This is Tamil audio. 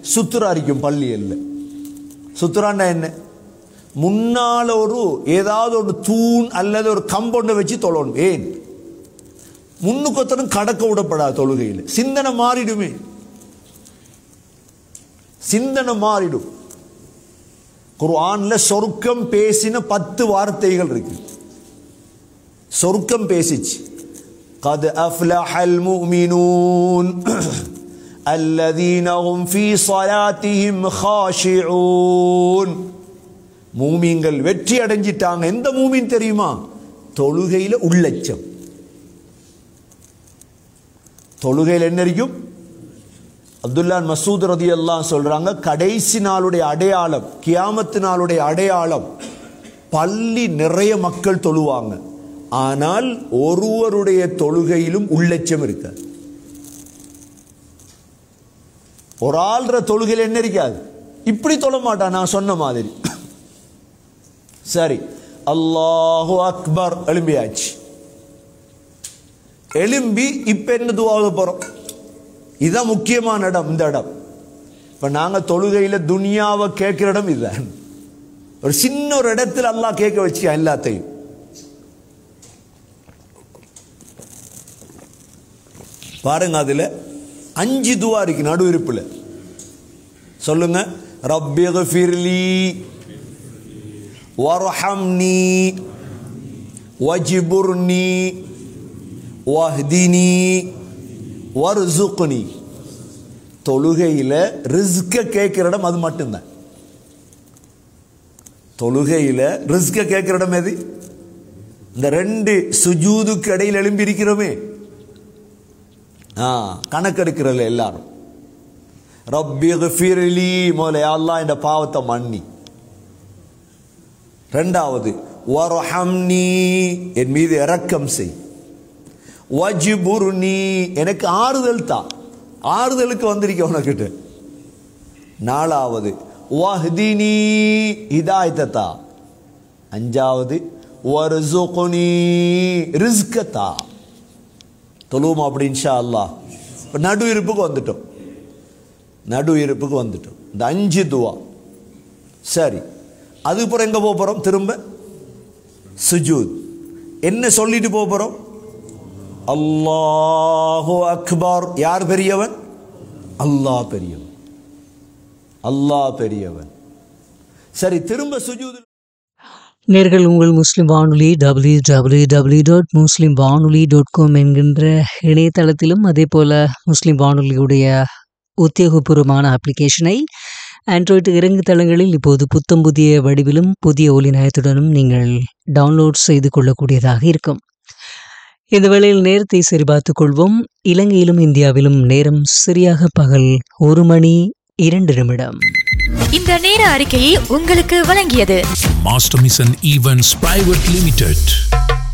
சுத்துராரிக்கும் பள்ளியில் சுத்துறான்னா என்ன முன்னால ஒரு ஏதாவது ஒரு தூண் அல்லது ஒரு கம்பவுண்டை வச்சு தொழணும் ஏன் முன்னுக்கொத்தனும் கடக்க விடப்படாது தொழுகையில் சிந்தனை மாறிடுமே சிந்தனை மாறிடும் குர்ஆன்ல சொர்க்கம் பேசின பத்து வார்த்தைகள் இருக்கு சொர்க்கம் பேசிச்சு قد أفلح المؤمنون الذين هم في صلاتهم خاشعون மூமீன்கள் வெற்றி அடைஞ்சிட்டாங்க எந்த மூமின் தெரியுமா தொழுகையில உள்ளச்சம் தொழுகையில் என்ன இருக்கும் அப்துல்லா மசூத் ரதி எல்லாம் சொல்றாங்க கடைசி நாளுடைய அடையாளம் கியாமத்து நாளுடைய அடையாளம் பள்ளி நிறைய மக்கள் தொழுவாங்க ஆனால் ஒருவருடைய தொழுகையிலும் உள்ளச்சம் இருக்காது ஒரு ஆள்ற தொழுகையில் என்ன இருக்காது இப்படி தொழ மாட்டான் நான் சொன்ன மாதிரி சரி அல்லாஹு அக்பர் எழும்பியாச்சு எழும்பி இப்ப என்ன துவாக போறோம் இதுதான் முக்கியமான இடம் இந்த இடம் இப்ப நாங்க தொழுகையில துனியாவை கேட்கிற இடம் இதுதான் ஒரு சின்ன ஒரு இடத்துல அல்லாஹ் கேட்க வச்சியா எல்லாத்தையும் பாருங்க அதுல அஞ்சு துவா இருக்கு நடு இருப்புல சொல்லுங்க ரப்பி ஃபிர்லி வர்ஹம்னி வஜிபுர்னி வஹ்தினி வர்சுக்னி தொழுகையில ரிஸ்க கேட்கிற இடம் அது மட்டும்தான் தொழுகையில ரிஸ்க கேட்கிற இடம் எது இந்த ரெண்டு சுஜூதுக்கு இடையில் எழும்பி இருக்கிறோமே ஆ கணக்கெடுக்கிறல எல்லாரும் ரப்பி ஃபிர்லி முதல்ல அல்லாஹ் இந்த பாவத்தை மன்னி ரெண்டாவது வர்ஹம்னி என் மீது இரக்கம் செய் வஜிபுர்னி எனக்கு ஆறுதல் தா ஆறுதலுக்கு வந்திருக்க உனக்கிட்ட நாலாவது வஹ்தினி ஹிதாயத்தை தா அஞ்சாவது வர்சுக்னி ரிஸ்க தா தொழுவோம் அப்படி இன்ஷா அல்லாஹ் இப்போ நடு இருப்புக்கு வந்துட்டோம் நடு இருப்புக்கு வந்துட்டோம் இந்த அஞ்சு துவா சரி அதுக்கப்புறம் எங்க போக போறோம் திரும்ப சுஜூத் என்ன சொல்லிட்டு போக போறோம் அல்லாஹு அக்பர் யார் பெரியவன் அல்லாஹ் பெரியவன் அல்லாஹ் பெரியவன் சரி திரும்ப சுஜூத் நேர்கள் உங்கள் முஸ்லிம் வானொலி W W W dot Muslim Vanoli dot com என்கின்ற இணையதளத்திலும் அதே போல் முஸ்லிம் வானொலியுடைய உத்தியோகபூர்வமான அப்ளிகேஷனை ஆண்ட்ராய்டு இறங்கு தளங்களில் இப்போது புத்தம் புதிய வடிவிலும் புதிய ஒலி நயத்துடனும் நீங்கள் டவுன்லோட் செய்து கொள்ளக்கூடியதாக இருக்கும் இந்த வேளையில் நேரத்தை சரிபார்த்துக் கொள்வோம் இலங்கையிலும் இந்தியாவிலும் நேரம் சரியாக பகல் ஒரு மணி இரண்டு நிமிடம் இந்த நேர அறிக்கையை உங்களுக்கு வழங்கியது Master Mission Events Private Limited.